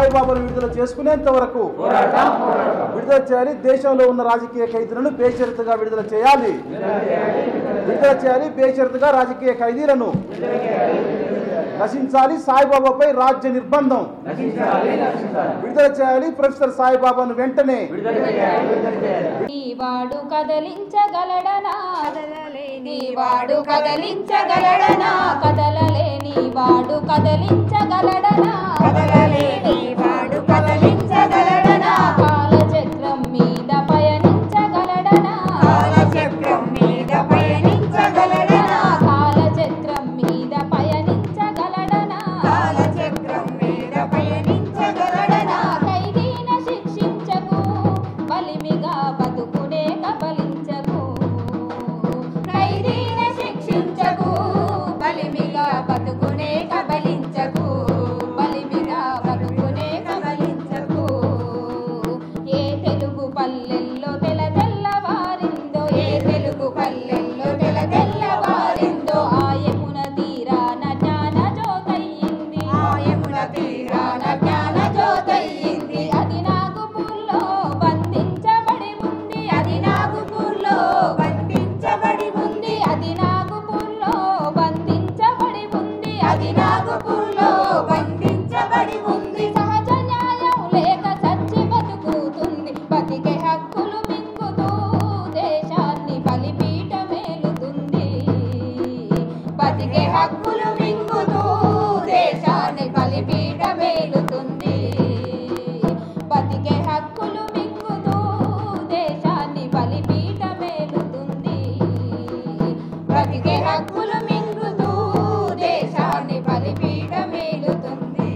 సాయిబాబాను విడుదల చేసుకునేంత వరకు విడుదల చేయాలి దేశంలో ఉన్న రాజకీయ ఖైదీలను బేషరతుగా విడుదల చేయాలి విడుదల చేయాలి బేషరతుగా రాజకీయ ఖైదీలను నశించాలి సాయిబాబాపై రాజ్య నిర్బంధం విడుదల చేయాలి ప్రొఫెసర్ సాయిబాబాను వెంటనే వాడు కదలించగలడనా నీ వాడు కదలించగలడనా కదలలేని వాడు కదలించగలడనా కదలలేని వాడు కదలించగలడనా కాలచక్రం మీద పయనించగలడనా కాలచక్రం మీద పయనించగలడనా కాలచక్రం మీద పయనించగలడనా కాలచక్రం మీద పయనించగలడనా ఖైదీన శిక్షించకు బలిమిగా బతుకునే కబలించకు ఖైదీన శిక్షించకు బలిమిగా బతుకునే కబలించకు బలిమిగా బతుకునే కబలించకు ఏ తెలుగు పల్లెల్లో తెల తెల్లవారిందో ఏ తెలుగు పల్లెల్లో తెల తెల్లవారిందో ఆయమున తీరాన జ్ఞాన జ్యోతయ్యింది ఆయమున తీరాన జ్ఞాన జ్యోతయ్యింది అది నాగుపూర్లో బంధించబడి ఉంది అది నాగుపూర్లో బంధించబడి ఉంది అది నాగుపూర్లో బంధించబడి ఉంది అది నాగుపూర్లో బంధించబడి ఉంది సహజ న్యాయం లేక సచ్చి బతుకుతుంది బతికే హక్కులు మింగుతూ దేశాన్ని బలిపీట మేలుతుంది బతికే హక్కులు మింగుతూ దేశాన్ని బలిపీట మేలుతుంది బతికే హక్కులు మింగుతూ దేశాన్ని బలిపీట మేలుతుంది బతికే హక్కులు మింగుతూ దేశాన్ని బలిపీట మేలుతుంది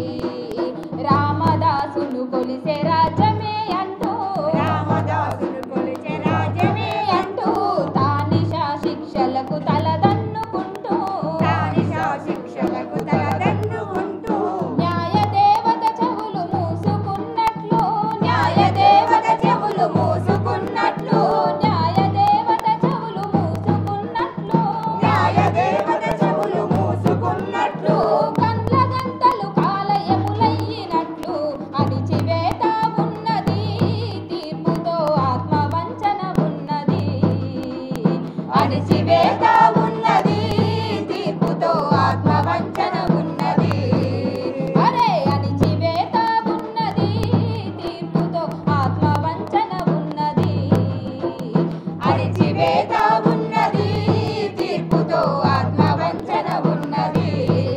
రామదాసును కొలిసే రాజ్యమే అంటూ రామదాసును కొలిసే రాజ్యమే అంటూ తానిషా శిక్షలకు తలదన్నుకుంటూ తానిషా శిక్షలకు తలదన్నుకుంటూ న్యాయ దేవత చెవులు మూసుకున్నట్లు న్యాయ దేవత చెవులు మూసుకున్నట్లు న్యాయ దేవత చెవులు మూసుకున్నట్లు న్యాయ దేవత చెవులు మూసుకున్నట్లు కండ్ల గంటలు కాలయములయ్యినట్లు అణిచివేత ఉన్నది తీర్పుతో ఆత్మవంచన ఉన్నది అణిచివేత ఉన్నది తీర్పుతో ఆత్మవంచన ఉన్నది అరే అణిచివేత ఉన్నది తీర్పుతో ఆత్మవంచన ఉన్నది అణిచివేత ఉన్నది తీర్పుతో ఆత్మవంచన ఉన్నది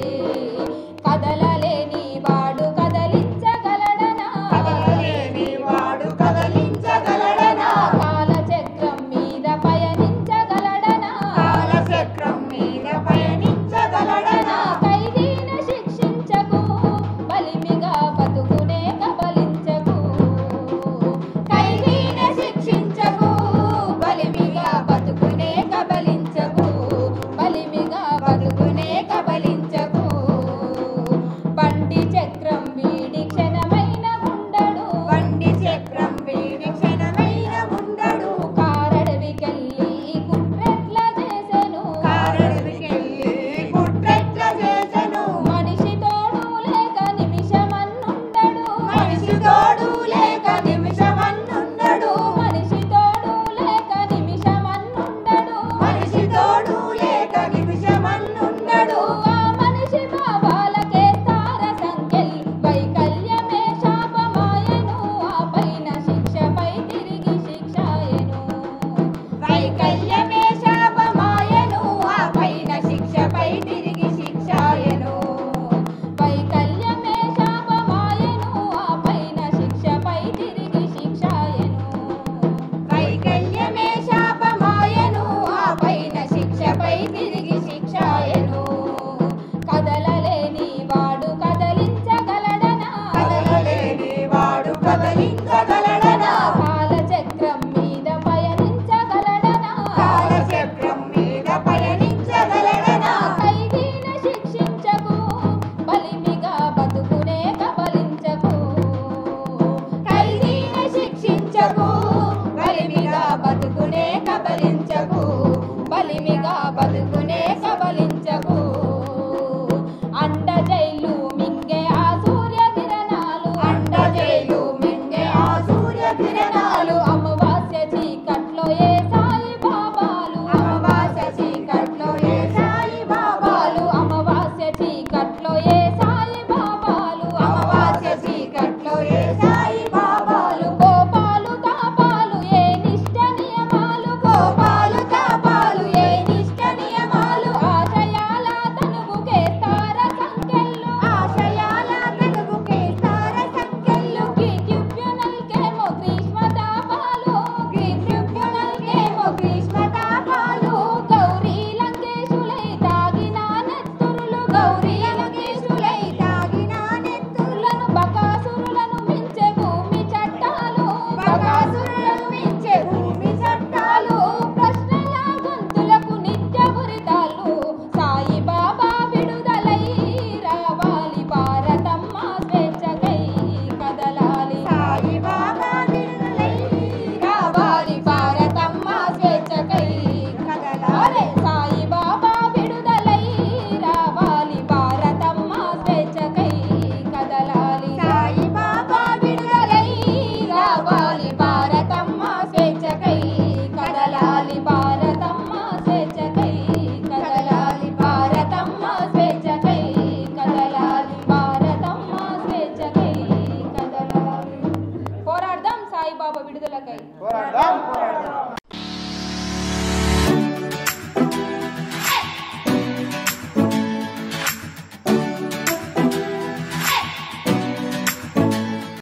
కదలలేని వాడు కదలించగలడనా కదలలేని వాడు కదలించగలడనా కాలచక్రం మీద పయనించగలడనా కాలచక్రం మీద పయనించగలడనా ఖైదీన శిక్షించకు బలిమిగా బతుకునే కబలించకు ఖైదీన శిక్షించకు బలిమిగా బతుకునే కబలించకు బలిమిగా బతుకునే కబలించకు బండి చక్రం వీడి క్షణమైన ఉండడు బండి చక్రం వీడి క్షణమైన ఉండడు కారడవికెళ్ళి కుట్రెట్ల చేసెను కారడవికెళ్ళి కుట్రెట్ల చేసెను మనిషి తోడు లేక నిమిషమన్నుండడు మనిషి తోడు లేక నిమిషమన్నుండడు మనిషి తోడు లేక నిమిషమన్నుండడు మనిషి తోడు లేక నిమిషమన్నుండడు ఆ మనిషి భావాలకే తార సంఖ్యల్ వైకల్యమే శాపమాయను ఆ పైన శిక్షపై తిరిగి శిక్షాయను వైకల్యమే శాపమాయను ఆ పైన శిక్షపై తిరిగి శిక్షాయను వైకల్యమే శాపమాయను ఆ పైన శిక్షపై తిరిగి శిక్షాయను వైకల్యమే శాపమాయను ఆ పైన శిక్షపై తిరిగి శిక్షాయను కదలలేని వాడు కదలించగలడనా కదలలేని వాడు కదలించగలడనా కాలచక్రం మీద పయనించగలడనా కాలచక్రం మీద పయనించగలడనా ఖైదీన శిక్షించకు బలిమిగా బతుకునే కబలించకు ఖైదీన శిక్షించకు బలిమిగా బతుకునే కబలించకు బలిమిగా బతుకునే కబలించకు అండ జైలు మింగే ఆ సూర్య కిరణాలు బాబు విడుదలకై పోరాడదాం